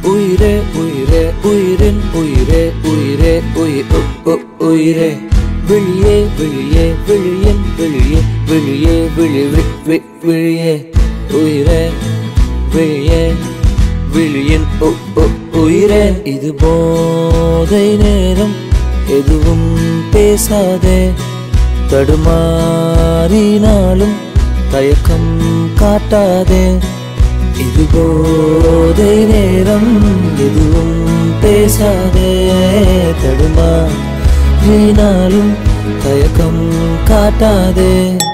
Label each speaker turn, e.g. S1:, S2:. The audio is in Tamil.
S1: உயிரே உயிரே உயிரின் உயிரே உயிரே உயிர் உ- உ- உயிரே வெளியே வெளியே வெளியின் வெளியே வெளியே விழி வி- வி- விழியே உயிரே வெளியே விழியின் உ- உ- உயிரே இது போதை நேரம் எதுவும் பேசாதே தடுமாறினாலும் தயக்கம் காட்டாதே இது போதை நேரம் எதுவும் பேசாதே தடுமாறினாலும் தயக்கம் காட்டாதே